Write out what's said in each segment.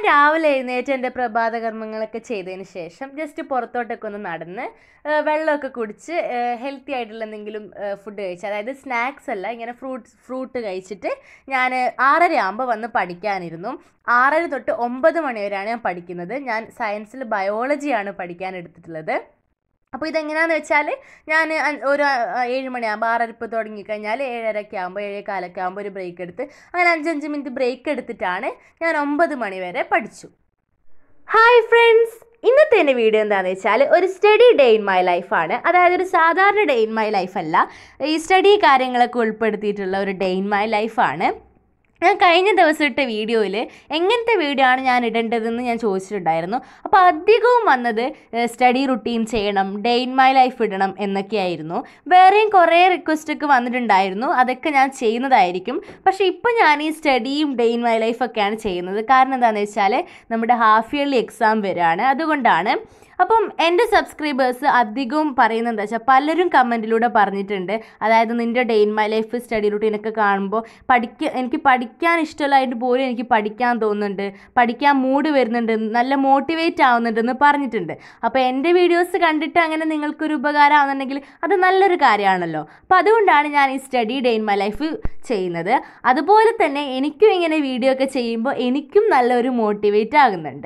രാവിലെ എഴുന്നേറ്റ് എൻ്റെ പ്രഭാത കർമ്മങ്ങളൊക്കെ ചെയ്തതിന് ശേഷം ജസ്റ്റ് പുറത്തോട്ടൊക്കെ ഒന്ന് നടന്ന് ആ, വെള്ളമൊക്കെ കുടിച്ച് ഹെൽത്തി ആയിട്ടുള്ള എന്തെങ്കിലും ഫുഡ് കഴിച്ച് അതായത് സ്നാക്സ് അല്ല ഇങ്ങനെ ഫ്രൂട്ട്സ് ഫ്രൂട്ട് കഴിച്ചിട്ട് ഞാൻ ആറര ആകുമ്പോൾ വന്ന് പഠിക്കാനിരുന്നു ആറര തൊട്ട് ഒമ്പത് മണി വരെയാണ് ഞാൻ പഠിക്കുന്നത് ഞാൻ സയൻസിൽ ബയോളജിയാണ് പഠിക്കാൻ എടുത്തിട്ടുള്ളത് അപ്പോൾ ഇതെങ്ങനെയാണെന്ന് വെച്ചാൽ ഞാൻ ഒരു ആ, ഏഴ് മണിയാകുമ്പോൾ ആറരപ്പ് തുടങ്ങിക്കഴിഞ്ഞാൽ ഏഴരയ്ക്ക് ആകുമ്പോൾ ഏഴേ കാലൊക്കെ ആകുമ്പോൾ ഒരു ബ്രേക്ക് എടുത്ത് അങ്ങനെ അഞ്ചഞ്ച് മിനിറ്റ് ബ്രേക്ക് എടുത്തിട്ടാണ് ഞാൻ ഒമ്പത് മണി വരെ പഠിച്ചു ഹായ് ഫ്രണ്ട്സ് ഇന്നത്തെ എൻ്റെ വീഡിയോ എന്താണെന്ന് വെച്ചാൽ ഒരു സ്റ്റഡി ഡേ ഇൻ മൈ ലൈഫാണ് അതായത് ഒരു സാധാരണ ഡേ ഇൻ മൈ ലൈഫ് അല്ല ഈ സ്റ്റഡി കാര്യങ്ങളൊക്കെ ഉൾപ്പെടുത്തിയിട്ടുള്ള ഒരു ഡേ ഇൻ മൈ ലൈഫാണ് ഞാൻ കഴിഞ്ഞ ദിവസം ഇട്ട വീഡിയോയിൽ എങ്ങനത്തെ വീഡിയോ ആണ് ഞാൻ ഇടേണ്ടതെന്ന് ഞാൻ ചോദിച്ചിട്ടുണ്ടായിരുന്നു അപ്പോൾ അധികവും വന്നത് സ്റ്റഡി റുട്ടീൻ ചെയ്യണം ഡേ ഇൻ മൈ ലൈഫ് ഇടണം എന്നൊക്കെയായിരുന്നു വേറെയും കുറേ റിക്വസ്റ്റ് ഒക്കെ വന്നിട്ടുണ്ടായിരുന്നു അതൊക്കെ ഞാൻ ചെയ്യുന്നതായിരിക്കും പക്ഷേ ഇപ്പോൾ ഞാൻ ഈ സ്റ്റഡിയും ഡേ ഇൻ മൈ ലൈഫൊക്കെയാണ് ചെയ്യുന്നത് കാരണം എന്താണെന്ന് വെച്ചാൽ നമ്മുടെ ഹാഫ് ഇയർലി എക്സാം വരികയാണ് അതുകൊണ്ടാണ് അപ്പം എൻ്റെ സബ്സ്ക്രൈബേഴ്സ് അധികവും പറയുന്നത് എന്താ വെച്ചാൽ പലരും കമൻറ്റിലൂടെ പറഞ്ഞിട്ടുണ്ട് അതായത് നിൻ്റെ day in my life study റുട്ടീനൊക്കെ കാണുമ്പോൾ പഠിക്ക എനിക്ക് പഠിക്കാൻ ഇഷ്ടമുള്ളതായിട്ട് പോലും എനിക്ക് പഠിക്കാൻ തോന്നുന്നുണ്ട് പഠിക്കാൻ മൂഡ് വരുന്നുണ്ട് നല്ല മോട്ടിവേറ്റ് ആവുന്നുണ്ടെന്ന് പറഞ്ഞിട്ടുണ്ട് അപ്പോൾ എൻ്റെ വീഡിയോസ് കണ്ടിട്ട് അങ്ങനെ നിങ്ങൾക്കൊരു ഉപകാരം ആവുന്നുണ്ടെങ്കിൽ അത് നല്ലൊരു കാര്യമാണല്ലോ അപ്പോൾ അതുകൊണ്ടാണ് ഞാൻ ഈ study day in my life ചെയ്യുന്നത് അതുപോലെ തന്നെ എനിക്കും ഇങ്ങനെ വീഡിയോ ഒക്കെ ചെയ്യുമ്പോൾ എനിക്കും നല്ലൊരു മോട്ടിവേറ്റ് ആകുന്നുണ്ട്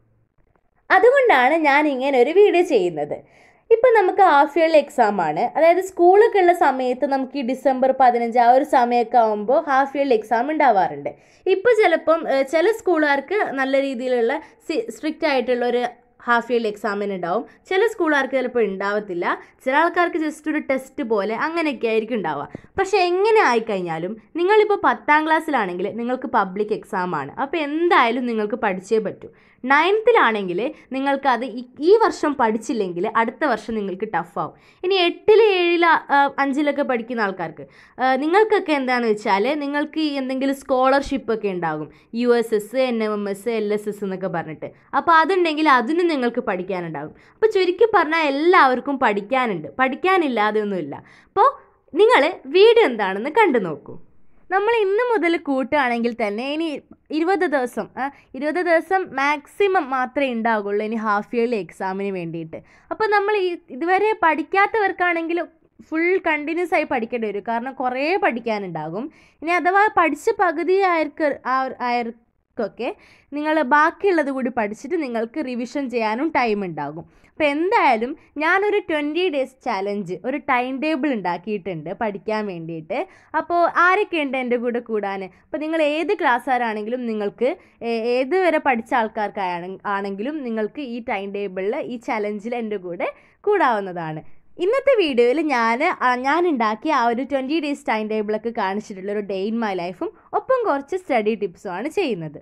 അതുകൊണ്ടാണ് ഞാൻ ഇങ്ങനെ ഒരു വീഡിയോ ചെയ്യുന്നത് ഇപ്പം നമുക്ക് ഹാഫ് ഇയർലി എക്സാം ആണ് അതായത് സ്കൂളൊക്കെ ഉള്ള സമയത്ത് നമുക്ക് ഈ ഡിസംബർ പതിനഞ്ച് ആ ഒരു സമയമൊക്കെ ആകുമ്പോൾ ഹാഫ് ഇയർലി എക്സാം ഉണ്ടാവാറുണ്ട് ഇപ്പോൾ ചിലപ്പം ഏഹ്, ചില സ്കൂളുകാർക്ക് നല്ല രീതിയിലുള്ള സ്ട്രിക്റ്റ് ആയിട്ടുള്ള ഒരു ഹാഫ് ഇയർലി എക്സാമിന് ഉണ്ടാവും ചില സ്കൂളുകാർക്ക് ചിലപ്പോൾ ഉണ്ടാവത്തില്ല ചില ആൾക്കാർക്ക് ജസ്റ്റ് ഒരു ടെസ്റ്റ് പോലെ അങ്ങനെയൊക്കെ ആയിരിക്കും ഉണ്ടാവുക പക്ഷേ എങ്ങനെ ആയിക്കഴിഞ്ഞാലും നിങ്ങളിപ്പോൾ പത്താം ക്ലാസ്സിലാണെങ്കിൽ നിങ്ങൾക്ക് പബ്ലിക് എക്സാം ആണ് അപ്പോൾ എന്തായാലും നിങ്ങൾക്ക് പഠിച്ചേ പറ്റൂ നയൻത്തിലാണെങ്കിൽ നിങ്ങൾക്കത് ഈ- ഈ വർഷം പഠിച്ചില്ലെങ്കിൽ അടുത്ത വർഷം നിങ്ങൾക്ക് ടഫാവും ഇനി എട്ടിൽ ഏഴിൽ അഞ്ചിലൊക്കെ പഠിക്കുന്ന ആൾക്കാർക്ക് ആ, നിങ്ങൾക്കൊക്കെ എന്താണെന്ന് വെച്ചാൽ നിങ്ങൾക്ക് ഈ എന്തെങ്കിലും സ്കോളർഷിപ്പ് ഒക്കെ ഉണ്ടാകും U S S N M M S L S S എന്നൊക്കെ പറഞ്ഞിട്ട് അപ്പോൾ അതുണ്ടെങ്കിൽ അതിന് നിങ്ങൾക്ക് പഠിക്കാനുണ്ടാകും അപ്പോൾ ചുരുക്കി പറഞ്ഞാൽ എല്ലാവർക്കും പഠിക്കാനുണ്ട് പഠിക്കാനില്ലാതെ ഒന്നുമില്ല അപ്പോൾ നിങ്ങൾ വീഡിയോ എന്താണെന്ന് കണ്ടു നോക്കൂ നമ്മൾ ഇന്ന് മുതൽ കൂട്ടുകയാണെങ്കിൽ തന്നെ ഇനി ഇരുപത് ദിവസം ആ, ഇരുപത് ദിവസം മാക്സിമം മാത്രമേ ഉണ്ടാകുള്ളൂ ഇനി ഹാഫ് ഇയർലി എക്സാമിന് വേണ്ടിയിട്ട് അപ്പോൾ നമ്മൾ ഈ ഇതുവരെ പഠിക്കാത്തവർക്കാണെങ്കിൽ ഫുൾ കണ്ടിന്യൂസ് ആയി പഠിക്കേണ്ടി വരും കാരണം കുറേ പഠിക്കാനുണ്ടാകും ഇനി അഥവാ പഠിച്ച് പകുതി ആയർക്ക് ആ- ആയർക്കൊക്കെ നിങ്ങൾ ബാക്കിയുള്ളത് കൂടി പഠിച്ചിട്ട് നിങ്ങൾക്ക് റിവിഷൻ ചെയ്യാനും ടൈം ഉണ്ടാകും അപ്പോൾ എന്തായാലും ഞാനൊരു ട്വൻറ്റി ഡേയ്സ് ചാലഞ്ച് ഒരു ടൈം ടേബിൾ ഉണ്ടാക്കിയിട്ടുണ്ട് പഠിക്കാൻ വേണ്ടിയിട്ട് അപ്പോൾ ആരൊക്കെയുണ്ട് എൻ്റെ കൂടെ കൂടാൻ അപ്പോൾ നിങ്ങൾ ഏത് ക്ലാസ്സുകാരാണെങ്കിലും നിങ്ങൾക്ക് ഏ- ഏത് വരെ പഠിച്ച ആൾക്കാർക്കാണ് ആണെങ്കിലും നിങ്ങൾക്ക് ഈ ടൈം ടേബിളിൽ ഈ ചലഞ്ചിൽ എൻ്റെ കൂടെ കൂടാവുന്നതാണ് ഇന്നത്തെ വീഡിയോയിൽ ഞാൻ ഞാൻ ഉണ്ടാക്കിയ ആ ഒരു ട്വൻറ്റി ഡേയ്സ് ടൈം ടേബിളൊക്കെ കാണിച്ചിട്ടുള്ള ഒരു ഡേ ഇൻ മൈ ലൈഫും ഒപ്പം കുറച്ച് സ്റ്റഡി ടിപ്സുമാണ് ചെയ്യുന്നത്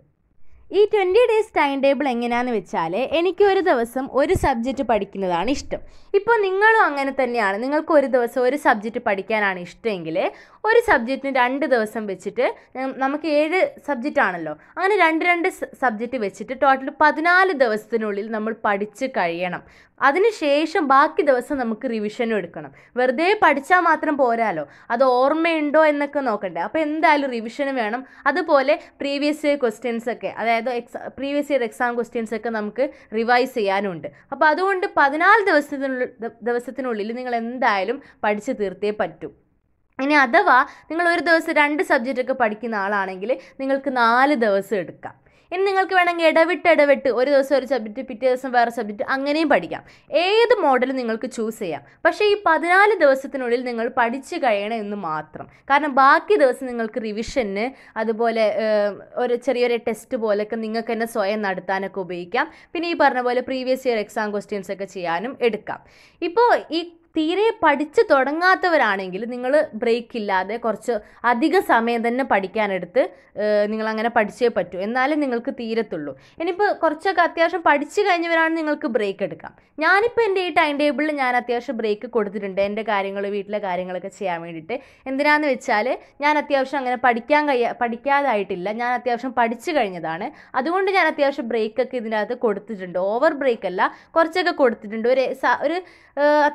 ഈ ട്വൻറ്റി ഡേയ്സ് ടൈം ടേബിൾ എങ്ങനെയാണെന്ന് വെച്ചാൽ എനിക്ക് ഒരു ദിവസം ഒരു സബ്ജക്റ്റ് പഠിക്കുന്നതാണ് ഇഷ്ടം ഇപ്പോൾ നിങ്ങളും അങ്ങനെ തന്നെയാണ് നിങ്ങൾക്ക് ഒരു ദിവസം ഒരു സബ്ജക്റ്റ് പഠിക്കാനാണ് ഇഷ്ടമെങ്കിൽ ഒരു സബ്ജക്റ്റിന് രണ്ട് ദിവസം വെച്ചിട്ട് ഉം, നമുക്ക് ഏഴ് സബ്ജക്റ്റ് ആണല്ലോ അങ്ങനെ രണ്ട് രണ്ട് സബ്ജക്റ്റ് വെച്ചിട്ട് ടോട്ടൽ പതിനാല് ദിവസത്തിനുള്ളിൽ നമ്മൾ പഠിച്ച് കഴിയണം അതിനുശേഷം ബാക്കി ദിവസം നമുക്ക് റിവിഷനും എടുക്കണം വെറുതെ പഠിച്ചാൽ മാത്രം പോരാലോ അത് ഓർമ്മയുണ്ടോ എന്നൊക്കെ നോക്കണ്ടേ അപ്പോൾ എന്തായാലും റിവിഷന് വേണം അതുപോലെ പ്രീവിയസ് ഇയർ ക്വസ്റ്റ്യൻസ് ഒക്കെ അതായത് exam previous year exam questions ഒക്കെ നമുക്ക് റിവൈസ് ചെയ്യാനുണ്ട് അപ്പോൾ അതുകൊണ്ട് പതിനാല് ദിവസത്തിനുള്ളിൽ ദിവസത്തിനുള്ളിൽ നിങ്ങൾ എന്തായാലും പഠിച്ച് തീർത്തേ പറ്റൂ ഇനി അഥവാ നിങ്ങൾ ഒരു ദിവസം രണ്ട് സബ്ജക്റ്റ് ഒക്കെ പഠിക്കുന്ന ആളാണെങ്കിൽ നിങ്ങൾക്ക് നാല് ദിവസം എടുക്കാം ഇനി നിങ്ങൾക്ക് വേണമെങ്കിൽ ഇടവിട്ട് ഇടവിട്ട് ഒരു ദിവസം ഒരു സബ്ജക്റ്റ് പിറ്റേ ദിവസം വേറെ സബ്ജക്റ്റ് അങ്ങനെയും പഠിക്കാം ഏത് മോഡലും നിങ്ങൾക്ക് ചൂസ് ചെയ്യാം പക്ഷേ ഈ പതിനാല് ദിവസത്തിനുള്ളിൽ നിങ്ങൾ പഠിച്ചു കഴിയണം എന്ന് മാത്രം കാരണം ബാക്കി ദിവസം നിങ്ങൾക്ക് റിവിഷന് അതുപോലെ ഏം, ഒരു ചെറിയൊരു ടെസ്റ്റ് പോലെയൊക്കെ നിങ്ങൾക്ക് തന്നെ സ്വയം നടത്താനൊക്കെ ഉപയോഗിക്കാം പിന്നെ ഈ പറഞ്ഞ പോലെ പ്രീവിയസ് ഇയർ എക്സാം ക്വസ്റ്റ്യൻസ് ഒക്കെ ചെയ്യാനും എടുക്കാം ഇപ്പോൾ ഈ തീരെ പഠിച്ച് തുടങ്ങാത്തവരാണെങ്കിൽ നിങ്ങൾ ബ്രേക്ക് ഇല്ലാതെ കുറച്ച് അധിക സമയം തന്നെ പഠിക്കാനെടുത്ത് നിങ്ങൾ അങ്ങനെ പഠിച്ചേ പറ്റൂ എന്നാലേ നിങ്ങൾക്ക് തീരത്തുള്ളൂ ഇനിയിപ്പോൾ കുറച്ചൊക്കെ അത്യാവശ്യം പഠിച്ചു കഴിഞ്ഞവരാണ് നിങ്ങൾക്ക് ബ്രേക്ക് എടുക്കാം ഞാനിപ്പോൾ എൻ്റെ ഈ ടൈം ടേബിളിൽ ഞാൻ അത്യാവശ്യം ബ്രേക്ക് കൊടുത്തിട്ടുണ്ട് എൻ്റെ കാര്യങ്ങൾ വീട്ടിലെ കാര്യങ്ങളൊക്കെ ചെയ്യാൻ വേണ്ടിയിട്ട് എന്തിനാന്ന് വെച്ചാൽ ഞാൻ അത്യാവശ്യം അങ്ങനെ പഠിക്കാൻ കഴിയ പഠിക്കാതായിട്ടില്ല ഞാൻ അത്യാവശ്യം പഠിച്ചു കഴിഞ്ഞതാണ് അതുകൊണ്ട് ഞാൻ അത്യാവശ്യം ബ്രേക്കൊക്കെ ഇതിനകത്ത് കൊടുത്തിട്ടുണ്ട് ഓവർ ബ്രേക്ക് അല്ല കുറച്ചൊക്കെ കൊടുത്തിട്ടുണ്ട് ഒരു സ- ഒരു ഏഹ്, അത്യാവശ്യം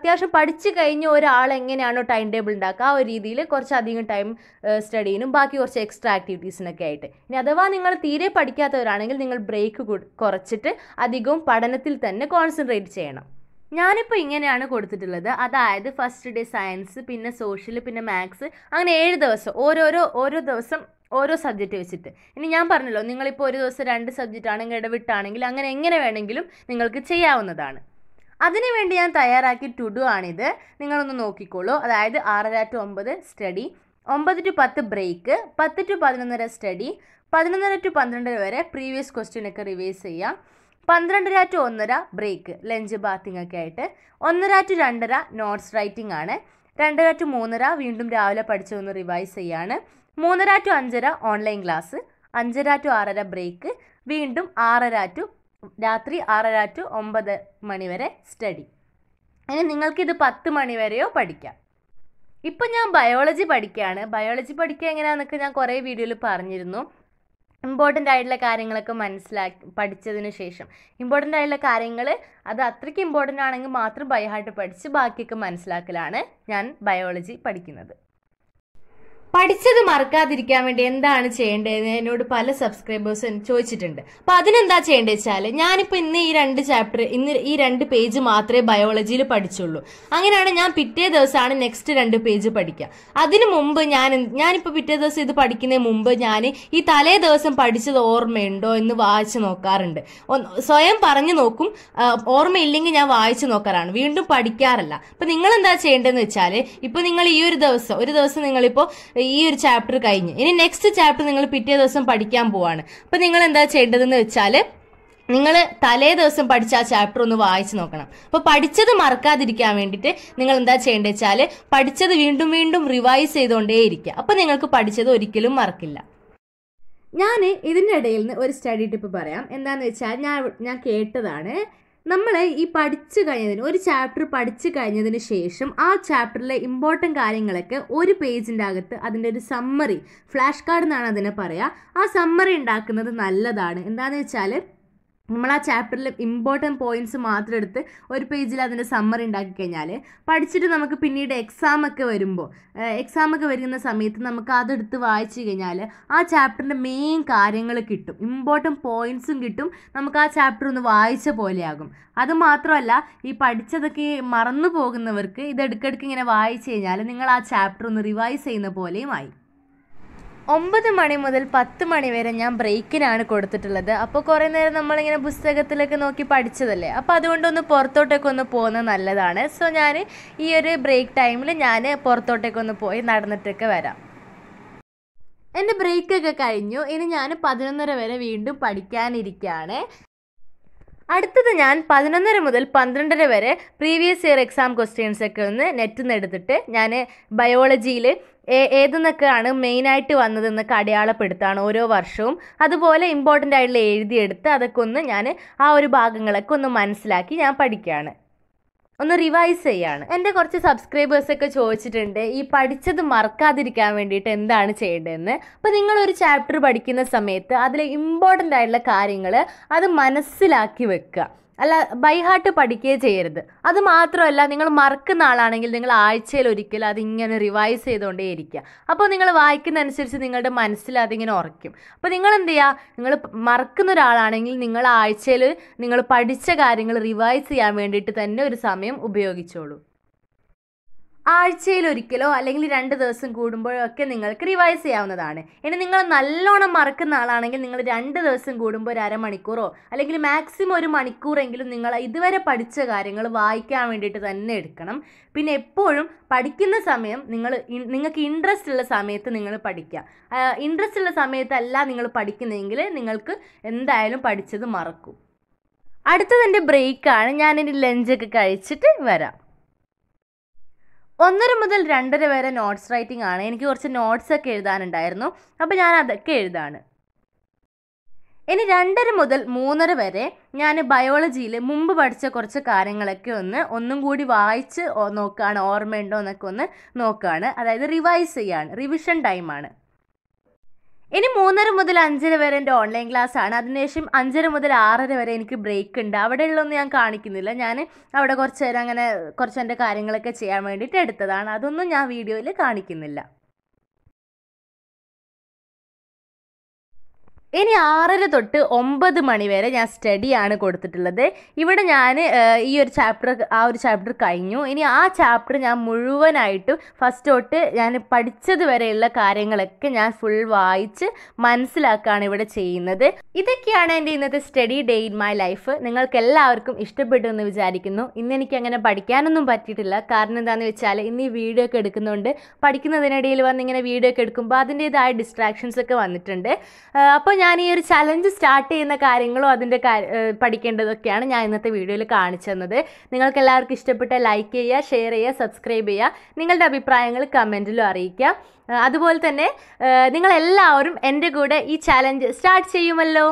പഠിച്ചു കഴിഞ്ഞ ഒരാൾ എങ്ങനെയാണോ ടൈം ടേബിൾ ഉണ്ടാക്കുക ആ ഒരു രീതിയിൽ കുറച്ചധികം ടൈം സ്റ്റഡീനും ബാക്കി കുറച്ച് എക്സ്ട്രാ ആക്ടിവിറ്റീസിനൊക്കെ ആയിട്ട് ഇനി അഥവാ നിങ്ങൾ തീരെ പഠിക്കാത്തവരാണെങ്കിൽ നിങ്ങൾ ബ്രേക്ക് കുറച്ചിട്ട് അധികവും പഠനത്തിൽ തന്നെ കോൺസെൻട്രേറ്റ് ചെയ്യണം ഞാനിപ്പോൾ ഇങ്ങനെയാണ് കൊടുത്തിട്ടുള്ളത് അതായത് ഫസ്റ്റ് ഡേ സയൻസ് പിന്നെ സോഷ്യൽ പിന്നെ മാത്സ് അങ്ങനെ ഏഴ് ദിവസം ഓരോരോ ഓരോ ദിവസം ഓരോ സബ്ജക്റ്റ് വെച്ചിട്ട് ഇനി ഞാൻ പറഞ്ഞല്ലോ നിങ്ങളിപ്പോൾ ഒരു ദിവസം രണ്ട് സബ്ജക്റ്റ് ആണെങ്കിൽ ഇടവിട്ടാണെങ്കിൽ അങ്ങനെ എങ്ങനെ വേണമെങ്കിലും നിങ്ങൾക്ക് ചെയ്യാവുന്നതാണ് അതിനുവേണ്ടി ഞാൻ തയ്യാറാക്കിയ ടു ഡു ആണിത് നിങ്ങളൊന്ന് നോക്കിക്കോളൂ അതായത് ആറര ടു ഒമ്പത് സ്റ്റഡി ഒമ്പത് ടു പത്ത് ബ്രേക്ക് പത്ത് ടു പതിനൊന്നര സ്റ്റഡി പതിനൊന്നര ടു പന്ത്രണ്ടര വരെ പ്രീവിയസ് ക്വസ്റ്റ്യൻ ഒക്കെ റിവൈസ് ചെയ്യാം പന്ത്രണ്ടര ടു ഒന്നര ബ്രേക്ക് ലഞ്ച് ബാത്തിങ് ഒക്കെ ആയിട്ട് ഒന്നര ടു രണ്ടര നോട്ട്സ് റൈറ്റിംഗ് ആണ് രണ്ടര ടു മൂന്നര വീണ്ടും രാവിലെ പഠിച്ചൊന്ന് റിവൈസ് ചെയ്യാണ് മൂന്നര ടു അഞ്ചര ഓൺലൈൻ ക്ലാസ് അഞ്ചര ടു ആറര ബ്രേക്ക് വീണ്ടും ആറര ടു രാത്രി ആറര ടു ഒമ്പത് മണി വരെ സ്റ്റഡി ഇനി നിങ്ങൾക്കിത് പത്ത് മണി വരെയോ പഠിക്കാം ഇപ്പം ഞാൻ ബയോളജി പഠിക്കുകയാണ് ബയോളജി പഠിക്കുക എങ്ങനെയാണെന്നൊക്കെ ഞാൻ കുറേ വീഡിയോയിൽ പറഞ്ഞിരുന്നു ഇമ്പോർട്ടൻ്റ് ആയിട്ടുള്ള കാര്യങ്ങളൊക്കെ മനസ്സിലാക്കി പഠിച്ചതിന് ശേഷം ഇമ്പോർട്ടൻ്റ് ആയിട്ടുള്ള കാര്യങ്ങൾ അത് അത്രയ്ക്ക് ഇമ്പോർട്ടൻ്റ് ആണെങ്കിൽ മാത്രം ബൈഹാർട്ട് പഠിച്ച് ബാക്കിയൊക്കെ മനസ്സിലാക്കലാണ് ഞാൻ ബയോളജി പഠിക്കുന്നത് പഠിച്ചത് മറക്കാതിരിക്കാൻ വേണ്ടി എന്താണ് ചെയ്യേണ്ടതെന്ന് എന്നോട് പല സബ്സ്ക്രൈബേഴ്സും ചോദിച്ചിട്ടുണ്ട് അപ്പൊ അതിനെന്താ ചെയ്യേണ്ടത് വെച്ചാൽ ഞാനിപ്പോൾ ഇന്ന് ഈ രണ്ട് ചാപ്റ്റർ ഇന്ന് ഈ രണ്ട് പേജ് മാത്രമേ ബയോളജിയിൽ പഠിച്ചുള്ളൂ അങ്ങനെയാണ് ഞാൻ പിറ്റേ ദിവസമാണ് നെക്സ്റ്റ് രണ്ട് പേജ് പഠിക്കുക അതിനു മുമ്പ് ഞാൻ ഞാനിപ്പോൾ പിറ്റേ ദിവസം ഇത് പഠിക്കുന്നതിന് മുമ്പ് ഞാൻ ഈ തലേ ദിവസം പഠിച്ചത് ഓർമ്മയുണ്ടോ എന്ന് വായിച്ചു നോക്കാറുണ്ട് ഒന്ന് സ്വയം പറഞ്ഞു നോക്കും ആ, ഓർമ്മയില്ലെങ്കിൽ ഞാൻ വായിച്ചു നോക്കാറാണ് വീണ്ടും പഠിക്കാറില്ല അപ്പൊ നിങ്ങൾ എന്താ ചെയ്യേണ്ടതെന്ന് വെച്ചാൽ ഇപ്പൊ നിങ്ങൾ ഈ ഒരു ദിവസം ഒരു ദിവസം നിങ്ങളിപ്പോ ഈ ഒരു ചാപ്റ്റർ കഴിഞ്ഞ് ഇനി നെക്സ്റ്റ് ചാപ്റ്റർ നിങ്ങൾ പിറ്റേ ദിവസം പഠിക്കാൻ പോവാണ് അപ്പൊ നിങ്ങൾ എന്താ ചെയ്യേണ്ടതെന്ന് വെച്ചാൽ നിങ്ങൾ തലേ ദിവസം പഠിച്ച ആ ചാപ്റ്റർ ഒന്ന് വായിച്ചു നോക്കണം അപ്പോൾ പഠിച്ചത് മറക്കാതിരിക്കാൻ വേണ്ടിയിട്ട് നിങ്ങൾ എന്താ ചെയ്യേണ്ടത് വെച്ചാൽ പഠിച്ചത് വീണ്ടും വീണ്ടും റിവൈസ് ചെയ്തുകൊണ്ടേയിരിക്കുക അപ്പോൾ നിങ്ങൾക്ക് പഠിച്ചത് ഒരിക്കലും മറക്കില്ല ഞാൻ ഇതിൻ്റെ ഇടയിൽ നിന്ന് ഒരു സ്റ്റഡി ടിപ്പ് പറയാം എന്താണെന്ന് വെച്ചാൽ ഞാൻ ഞാൻ കേട്ടതാണ് നമ്മൾ ഈ പഠിച്ചു കഴിഞ്ഞതിന് ഒരു ചാപ്റ്റർ പഠിച്ചു കഴിഞ്ഞതിന് ശേഷം ആ ചാപ്റ്ററിലെ ഇമ്പോർട്ടൻ്റ് കാര്യങ്ങളൊക്കെ ഒരു പേജിൻ്റെ അകത്ത് അതിൻ്റെ ഒരു സമ്മറി ഫ്ലാഷ് കാർഡ് എന്നാണ് അതിനെ പറയുക ആ സമ്മറി ഉണ്ടാക്കുന്നത് നല്ലതാണ് എന്താണെന്ന് വെച്ചാൽ നമ്മൾ ആ ചാപ്റ്ററിൽ ഇമ്പോർട്ടൻറ്റ് പോയിന്റ്സ് മാത്രം എടുത്ത് ഒരു പേജിൽ അതിൻ്റെ സമ്മറി ഉണ്ടാക്കി കഴിഞ്ഞാൽ പഠിച്ചിട്ട് നമുക്ക് പിന്നീട് എക്സാം ഒക്കെ വരുമ്പോൾ എക്സാം ഒക്കെ വരുന്ന സമയത്ത് നമുക്ക് അതെടുത്ത് വായിച്ചു കഴിഞ്ഞാൽ ആ ചാപ്റ്ററിൻ്റെ മെയിൻ കാര്യങ്ങൾ കിട്ടും ഇമ്പോർട്ടൻറ്റ് പോയിന്റ്സും കിട്ടും നമുക്ക് ആ ചാപ്റ്റർ ഒന്ന് വായിച്ച പോലെയാകും അത് മാത്രമല്ല ഈ പഠിച്ചതൊക്കെ മറന്നു പോകുന്നവർക്ക് ഇത് ഇടയ്ക്കിടയ്ക്ക് ഇങ്ങനെ വായിച്ചു കഴിഞ്ഞാൽ നിങ്ങൾ ആ ചാപ്റ്റർ ഒന്ന് റിവൈസ് ചെയ്യുന്ന പോലെയും ആയി ഒമ്പത് മണി മുതൽ പത്ത് മണി വരെ ഞാൻ ബ്രേക്കിനാണ് കൊടുത്തിട്ടുള്ളത് അപ്പോൾ കുറേ നേരം നമ്മളിങ്ങനെ പുസ്തകത്തിലൊക്കെ നോക്കി പഠിച്ചതല്ലേ അപ്പോൾ അതുകൊണ്ടൊന്ന് പുറത്തോട്ടൊക്കെ ഒന്ന് പോകുന്നത് നല്ലതാണ് സോ ഞാൻ ഈ ഒരു ബ്രേക്ക് ടൈമിൽ ഞാൻ പുറത്തോട്ടൊക്കെ ഒന്ന് പോയി നടന്നിട്ടൊക്കെ വരാം എൻ്റെ ബ്രേക്കൊക്കെ കഴിഞ്ഞു ഇനി ഞാൻ പതിനൊന്നര വരെ വീണ്ടും പഠിക്കാനിരിക്കുകയാണ് അടുത്തത് ഞാൻ പതിനൊന്നര മുതൽ പന്ത്രണ്ടര വരെ പ്രീവിയസ് ഇയർ എക്സാം ക്വസ്റ്റ്യൻസ് ഒക്കെ ഒന്ന് നെറ്റിൽ നിന്ന് എടുത്തിട്ട് ഞാൻ ബയോളജിയിൽ ഏതെന്നൊക്കെയാണ് മെയിനായിട്ട് വന്നതെന്നൊക്കെ അടയാളപ്പെടുത്താണ് ഓരോ വർഷവും അതുപോലെ ഇമ്പോർട്ടൻ്റ് ആയിട്ടുള്ള എഴുതിയെടുത്ത് അതൊക്കെ ഒന്ന് ഞാൻ ആ ഒരു ഭാഗങ്ങളൊക്കെ ഒന്ന് മനസ്സിലാക്കി ഞാൻ പഠിക്കുകയാണ് ഒന്ന് റിവൈസ് ചെയ്യാണ് എൻ്റെ കുറച്ച് സബ്സ്ക്രൈബേഴ്സ് ഒക്കെ ചോദിച്ചിട്ടുണ്ട് ഈ പഠിച്ചത് മറക്കാതിരിക്കാൻ വേണ്ടിയിട്ട് എന്താണ് ചെയ്യേണ്ടതെന്ന് അപ്പോൾ നിങ്ങളൊരു ചാപ്റ്റർ പഠിക്കുന്ന സമയത്ത് അതിൽ ഇമ്പോർട്ടൻ്റ് ആയിട്ടുള്ള കാര്യങ്ങൾ അത് മനസ്സിലാക്കി വെക്കുക അല്ല ബൈഹാർട്ട് പഠിക്കുകയേ ചെയ്യരുത് അത് മാത്രമല്ല നിങ്ങൾ മറക്കുന്ന ആളാണെങ്കിൽ നിങ്ങൾ ആഴ്ചയിൽ ഒരിക്കൽ അതിങ്ങനെ റിവൈസ് ചെയ്തുകൊണ്ടേ ഇരിക്കുക അപ്പോൾ നിങ്ങൾ വായിക്കുന്ന അനുസരിച്ച് നിങ്ങളുടെ മനസ്സിൽ അതിങ്ങനെ ഉറയ്ക്കും അപ്പോൾ നിങ്ങൾ എന്ത് ചെയ്യുക നിങ്ങൾ മറക്കുന്ന ഒരാളാണെങ്കിൽ നിങ്ങൾ ആഴ്ചയിൽ നിങ്ങൾ പഠിച്ച കാര്യങ്ങൾ റിവൈസ് ചെയ്യാൻ വേണ്ടിയിട്ട് തന്നെ ഒരു സമയം ഉപയോഗിച്ചോളൂ ആഴ്ചയിൽ ഒരിക്കലോ അല്ലെങ്കിൽ രണ്ട് ദിവസം കൂടുമ്പോഴോ ഒക്കെ നിങ്ങൾക്ക് റിവൈസ് ചെയ്യാവുന്നതാണ് ഇനി നിങ്ങൾ നല്ലോണം മറക്കുന്ന ആളാണെങ്കിൽ നിങ്ങൾ രണ്ട് ദിവസം കൂടുമ്പോൾ ഒരു അരമണിക്കൂറോ അല്ലെങ്കിൽ മാക്സിമം ഒരു മണിക്കൂറെങ്കിലും നിങ്ങൾ ഇതുവരെ പഠിച്ച കാര്യങ്ങൾ വായിക്കാൻ വേണ്ടിയിട്ട് തന്നെ എടുക്കണം പിന്നെ എപ്പോഴും പഠിക്കുന്ന സമയം നിങ്ങൾ നിങ്ങൾക്ക് ഇൻട്രസ്റ്റ് ഉള്ള സമയത്ത് നിങ്ങൾ പഠിക്കുക ഇൻട്രസ്റ്റ് ഉള്ള സമയത്തല്ല നിങ്ങൾ പഠിക്കുന്നതെങ്കിൽ നിങ്ങൾക്ക് എന്തായാലും പഠിച്ചത് മറക്കും അടുത്തത് എൻ്റെ ബ്രേക്കാണ് ഞാനിനി ലഞ്ചൊക്കെ കഴിച്ചിട്ട് വരാം ഒന്നര മുതൽ രണ്ടര വരെ നോട്ട്സ് റൈറ്റിംഗ് ആണ് എനിക്ക് കുറച്ച് നോട്ട്സ് ഒക്കെ എഴുതാനുണ്ടായിരുന്നു അപ്പോൾ ഞാൻ അതൊക്കെ എഴുതാണ് ഇനി രണ്ടര മുതൽ മൂന്നര വരെ ഞാൻ ബയോളജിയിൽ മുമ്പ് പഠിച്ച കുറച്ച് കാര്യങ്ങളൊക്കെ ഒന്ന് ഒന്നും കൂടി വായിച്ച് ഓ- നോക്കുകയാണ് ഓർമ്മയുണ്ടോ എന്നൊക്കെ ഒന്ന് നോക്കുകയാണ് അതായത് റിവൈസ് ചെയ്യാണ് റിവിഷൻ ടൈമാണ് ഇനി മൂന്നര മുതൽ അഞ്ചര വരെ എൻ്റെ ഓൺലൈൻ ക്ലാസ് ആണ് അതിനുശേഷം അഞ്ചര മുതൽ ആറര വരെ എനിക്ക് ബ്രേക്ക് ഉണ്ട് അവിടെയുള്ളൊന്നും ഞാൻ കാണിക്കുന്നില്ല ഞാൻ അവിടെ കുറച്ച് നേരം അങ്ങനെ കുറച്ച് എൻ്റെ കാര്യങ്ങളൊക്കെ ചെയ്യാൻ വേണ്ടിയിട്ട് എടുത്തതാണ് അതൊന്നും ഞാൻ വീഡിയോയിൽ കാണിക്കുന്നില്ല ഇനി ആറര തൊട്ട് ഒമ്പത് മണി വരെ ഞാൻ സ്റ്റഡിയാണ് കൊടുത്തിട്ടുള്ളത് ഇവിടെ ഞാൻ ഈ ഒരു ചാപ്റ്റർ ആ ഒരു ചാപ്റ്റർ കഴിഞ്ഞു ഇനി ആ ചാപ്റ്റർ ഞാൻ മുഴുവനായിട്ടും ഫസ്റ്റ് തൊട്ട് ഞാൻ പഠിച്ചത് വരെയുള്ള കാര്യങ്ങളൊക്കെ ഞാൻ ഫുൾ വായിച്ച് മനസ്സിലാക്കുകയാണ് ഇവിടെ ചെയ്യുന്നത് ഇതൊക്കെയാണ് എൻ്റെ ഇന്നത്തെ study day in my life നിങ്ങൾക്ക് എല്ലാവർക്കും ഇഷ്ടപ്പെട്ടു എന്ന് വിചാരിക്കുന്നു ഇന്ന് എനിക്ക് അങ്ങനെ പഠിക്കാനൊന്നും പറ്റിയിട്ടില്ല കാരണം എന്താണെന്ന് വെച്ചാൽ ഇന്ന് ഈ വീഡിയോ ഒക്കെ എടുക്കുന്നുണ്ട് പഠിക്കുന്നതിനിടയിൽ വന്ന് ഇങ്ങനെ വീഡിയോ ഒക്കെ എടുക്കുമ്പോൾ അതിൻ്റേതായ ഡിസ്ട്രാക്ഷൻസ് ഒക്കെ വന്നിട്ടുണ്ട് അപ്പോൾ ഞാൻ ഈ ഒരു ചലഞ്ച് സ്റ്റാർട്ട് ചെയ്യുന്ന കാര്യങ്ങളും അതിൻ്റെ പഠിക്കേണ്ടതൊക്കെയാണ് ഞാൻ ഇന്നത്തെ വീഡിയോയിൽ കാണിച്ചു തന്നത് നിങ്ങൾക്ക് എല്ലാവർക്കും ഇഷ്ടപ്പെട്ട ലൈക്ക് ചെയ്യുക ഷെയർ ചെയ്യുക സബ്സ്ക്രൈബ് ചെയ്യുക നിങ്ങളുടെ അഭിപ്രായങ്ങൾ കമൻറ്റിലും അറിയിക്കുക അതുപോലെ തന്നെ നിങ്ങളെല്ലാവരും എൻ്റെ കൂടെ ഈ ചലഞ്ച് സ്റ്റാർട്ട് ചെയ്യുമല്ലോ